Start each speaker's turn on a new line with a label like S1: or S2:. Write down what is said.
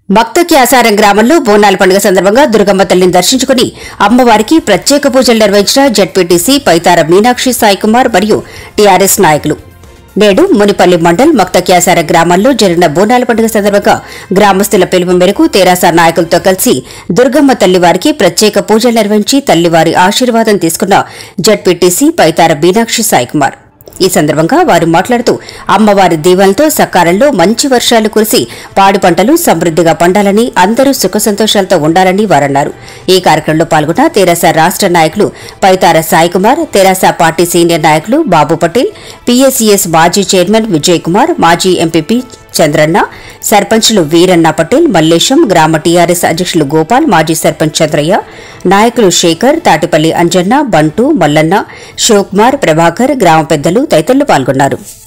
S1: భక్త క్యాసారం గ్రామంలో బోనాల పండుగ సందర్భంగా దుర్గమ్మ తల్లిని దర్శించుకుని అమ్మవారికి ప్రత్యేక పూజలు నిర్వహించిన జడ్పీటీసీ పైతార మీనాక్షి సాయికుమార్ మరియు టీఆర్ఎస్ నాయకులు నేడు మునిపల్లి మండల్ మక్త క్యాసార గ్రామంలో జరిగిన బోనాల పండుగ సందర్భంగా గ్రామస్తుల పిలుపు మేరకు తెరాస నాయకులతో కలిసి దుర్గమ్మ తల్లివారికి ప్రత్యేక పూజలు నిర్వహించి తల్లివారి ఆశీర్వాదం తీసుకున్న జడ్పీటీసీ పైతార మీనాక్షి సాయికుమార్ ఈ సందర్భంగా వారు మాట్లాడుతూ అమ్మవారి దీవెనలతో సకాలంలో మంచి వర్షాలు కురిసి పాడి పంటలు సమృద్దిగా పండాలని అందరూ సుఖ సంతోషాలతో ఉండాలని వారన్నారు ఈ కార్యక్రమంలో పాల్గొన్న తెరాస రాష్ట నాయకులు పైతార సాయికుమార్ తెరాస పార్టీ సీనియర్ నాయకులు బాబు పటేల్ పీఎస్ఈఎస్ మాజీ చైర్మన్ విజయ్ కుమార్ మాజీ ఎంపీపీ చంద్రన్న సర్పంచ్లు వీరన్న పటేల్ మల్లేశం గ్రామ టీఆర్ఎస్ అధ్యక్షులు గోపాల్ మాజీ సర్పంచ్ చంద్రయ్య నాయకులు శేఖర్ తాటిపల్లి అంజన్న బంటు మల్లన్న శివకుమార్ ప్రభాకర్ గ్రామ పెద్దలు తదితరులు పాల్గొన్నారు